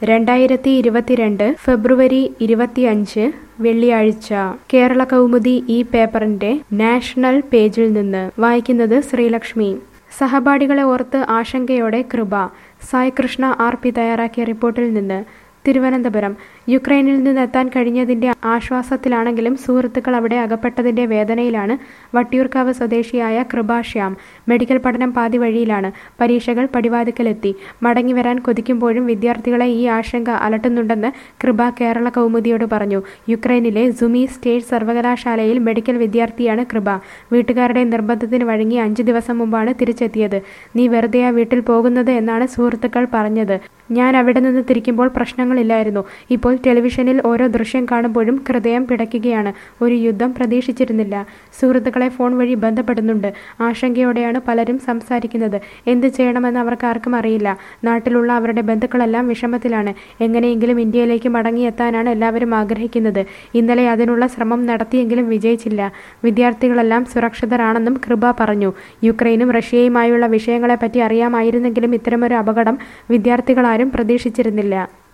രണ്ടായിരത്തി ഇരുപത്തിരണ്ട് ഫെബ്രുവരി ഇരുപത്തിയഞ്ച് വെള്ളിയാഴ്ച കേരള കൗമുദി ഈ പേപ്പറിന്റെ നാഷണൽ പേജിൽ നിന്ന് വായിക്കുന്നത് ശ്രീലക്ഷ്മി സഹപാഠികളെ ഓർത്ത് ആശങ്കയോടെ കൃപ സായ് കൃഷ്ണ ആർ പി തയ്യാറാക്കിയ റിപ്പോർട്ടിൽ നിന്ന് തിരുവനന്തപുരം യുക്രൈനിൽ നിന്നെത്താൻ കഴിഞ്ഞതിന്റെ ആശ്വാസത്തിലാണെങ്കിലും സുഹൃത്തുക്കൾ അവിടെ അകപ്പെട്ടതിന്റെ വേദനയിലാണ് വട്ടിയൂർക്കാവ് സ്വദേശിയായ കൃപാശ്യാം മെഡിക്കൽ പഠനം പാതി വഴിയിലാണ് പരീക്ഷകൾ പടിവാതിക്കലെത്തി മടങ്ങി വരാൻ കൊതിക്കുമ്പോഴും വിദ്യാർത്ഥികളെ ഈ ആശങ്ക അലട്ടുന്നുണ്ടെന്ന് കൃപ കേരള കൗമുദിയോട് പറഞ്ഞു യുക്രൈനിലെ സുമി സ്റ്റേറ്റ് സർവകലാശാലയിൽ മെഡിക്കൽ വിദ്യാർത്ഥിയാണ് കൃപ വീട്ടുകാരുടെ നിർബന്ധത്തിന് വഴങ്ങി അഞ്ചു ദിവസം മുമ്പാണ് തിരിച്ചെത്തിയത് നീ വെറുതെയാ വീട്ടിൽ പോകുന്നത് എന്നാണ് സുഹൃത്തുക്കൾ പറഞ്ഞത് ഞാൻ അവിടെ നിന്ന് തിരിക്കുമ്പോൾ പ്രശ്നങ്ങളില്ലായിരുന്നു ഇപ്പോൾ ടെലിവിഷനിൽ ഓരോ ദൃശ്യം കാണുമ്പോഴും ഹൃദയം പിടയ്ക്കുകയാണ് ഒരു യുദ്ധം പ്രതീക്ഷിച്ചിരുന്നില്ല സുഹൃത്തുക്കളെ ഫോൺ വഴി ബന്ധപ്പെടുന്നുണ്ട് ആശങ്കയോടെയാണ് പലരും സംസാരിക്കുന്നത് എന്ത് ചെയ്യണമെന്ന് അവർക്ക് ആർക്കും അറിയില്ല നാട്ടിലുള്ള അവരുടെ ബന്ധുക്കളെല്ലാം വിഷമത്തിലാണ് എങ്ങനെയെങ്കിലും ഇന്ത്യയിലേക്ക് മടങ്ങിയെത്താനാണ് എല്ലാവരും ആഗ്രഹിക്കുന്നത് ഇന്നലെ അതിനുള്ള ശ്രമം നടത്തിയെങ്കിലും വിജയിച്ചില്ല വിദ്യാർത്ഥികളെല്ലാം സുരക്ഷിതരാണെന്നും കൃപ പറഞ്ഞു യുക്രൈനും റഷ്യയുമായുള്ള വിഷയങ്ങളെപ്പറ്റി അറിയാമായിരുന്നെങ്കിലും ഇത്തരമൊരു അപകടം വിദ്യാർത്ഥികളാരും പ്രതീക്ഷിച്ചിരുന്നില്ല